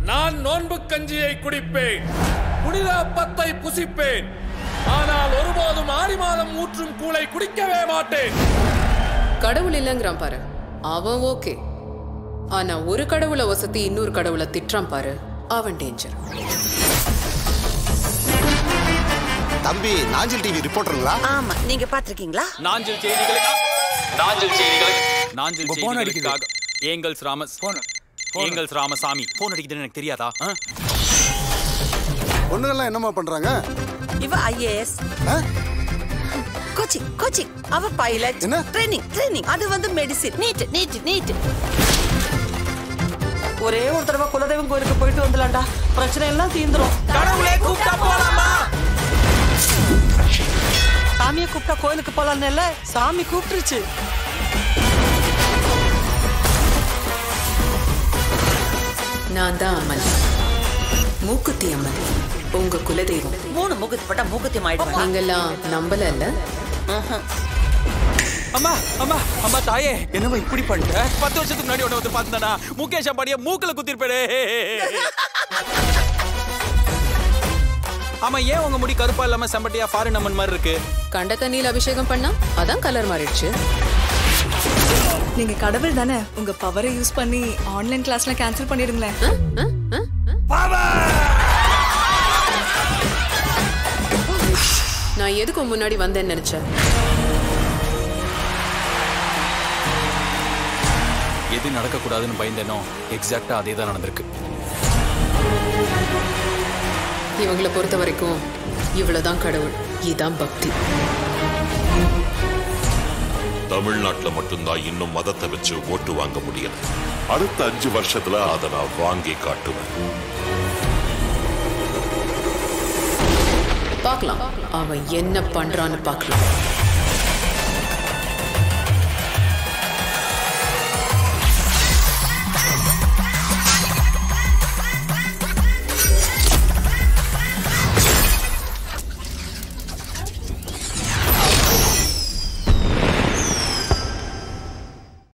நான் நோன்பு கஞ்சியை குடிப்பேன் புனித அப்பத்தை புசிப்பேன் ஆனால் ஒருபோதும் ஆடி மாதம் ஊற்றும் கூளை குடிக்கவே மாட்டேன் கடவுள் இல்லைங்கிறான் பாரு அவன் ஓகே ஆனா ஒரு கடவுளை வசதி இன்னொரு கடவுளை திட்டுறான் பாரு அவன் டேஞ்சர் தம்பி நாஞ்சில் டிவி ரிப்போர்ட்டருங்களா ஆமா நீங்க பாத்திருக்கீங்களா நாஞ்சல் செய்திகளுக்கு நாஞ்சல் செய்திகள் நாஞ்சல் உங்க phone செய்திகளுக்காக ஏங்கல்ஸ் ராமஸ் ஏங்கல்ஸ் ராமசாமி போன் அடிக்குதுன்னு எனக்கு தெரியாதா ஆ? பொண்ணுங்கள்லாம் என்னம்மா பண்றாங்க இவ ஐஏஎஸ் ஆ? கோச்சிங் கோச்சிங் அவ பைலட் என்ன? ட்ரைனிங் ட்ரைனிங் அது வந்து மெடிசின் நீட் நீட் நீட் ஒரே ஒரு தடவை குலதெய்வம் கோயிலுக்கு போயிட்டு வந்துலாம்டா பிரச்சனை எல்லாம் தீந்துரும் கடவுளே கூப்பிட்டா போலாமா சாமியை கூப்பிட்டா கோயிலுக்கு போலான்னு சாமி கூப்பிட்டுருச்சு நான் தான் அம்மன் மூக்குத்தி அம்மன் உங்க குலதெய்வம் மூணு மூக்குத்தி போட்டா மூக்குத்தி ஆயிடுவேன் நீங்கெல்லாம் நம்பல இல்ல அம்மா அம்மா அம்மா தாயே என்னம்மா இப்படி பண்ணிட்ட பத்து வருஷத்துக்கு முன்னாடி உன்னை வந்து பார்த்தா முகேஷ் அம்பாடிய மூக்குல குத்திருப்பேடே ஆமா ஏன் உங்க முடி கருப்பா இல்லாம செம்பட்டியா ஃபாரின் அம்மன் மாதிரி இருக்கு கண்ட தண்ணியில் அபிஷேகம் பண்ணா அதான் கலர் மாறிடுச்சு நீங்க கடவுள் தானே உங்க பவரை யூஸ் பண்ணி ஆன்லைன் கிளாஸ்லாம் கேன்சல் பண்ணிடுங்களேன் நான் எதுக்கு முன்னாடி வந்தேன்னு நினைச்சேன் எது நடக்கக்கூடாதுன்னு பயந்தேனோ எக்ஸாக்டா அதே தான் நடந்திருக்கு இவங்களை பொறுத்த வரைக்கும் இவ்வளவுதான் கடவுள் இதுதான் பக்தி தமிழ்நாட்டுல மட்டும்தான் இன்னும் மதத்தை வச்சு ஓட்டு வாங்க முடியல அடுத்த அஞ்சு வருஷத்துல அதை நான் வாங்கி காட்டுவேன் பார்க்கலாம் அவன் என்ன பண்றான்னு பார்க்கலாம்